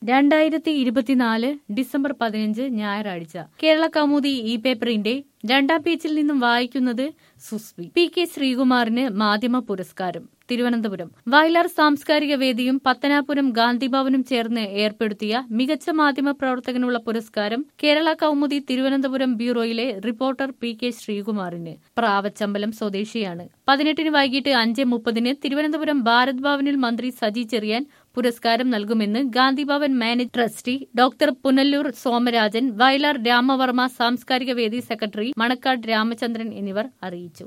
രണ്ടായിരത്തി ഇരുപത്തിനാല് ഡിസംബർ പതിനഞ്ച് ഞായറാഴ്ച കേരള കൗമുദി ഇ പേപ്പറിന്റെ രണ്ടാം പേജിൽ നിന്നും വായിക്കുന്നത് സുസ്വി പി കെ ശ്രീകുമാറിന് മാധ്യമ പുരസ്കാരം തിരുവനന്തപുരം വയലാർ സാംസ്കാരിക വേദിയും പത്തനാപുരം ഗാന്ധിഭവനും ചേർന്ന് ഏർപ്പെടുത്തിയ മികച്ച മാധ്യമ പ്രവർത്തകനുള്ള പുരസ്കാരം കേരള കൗമുദി തിരുവനന്തപുരം ബ്യൂറോയിലെ റിപ്പോർട്ടർ പി കെ ശ്രീകുമാറിന് പ്രാവച്ചമ്പലം സ്വദേശിയാണ് പതിനെട്ടിന് വൈകിട്ട് അഞ്ച് മുപ്പതിന് തിരുവനന്തപുരം ഭാരത് ഭവനിൽ മന്ത്രി സജി ചെറിയാൻ പുരസ്കാരം നൽകുമെന്ന് Gandhibhavan manage trustee doctor Punalur Somarajan Vayalar Ramavarma സാംസ്കാരിക വേദി സെക്രട്ടറി മണക്കാട് രാമചന്ദ്രൻ എന്നിവർ അറിയിച്ചു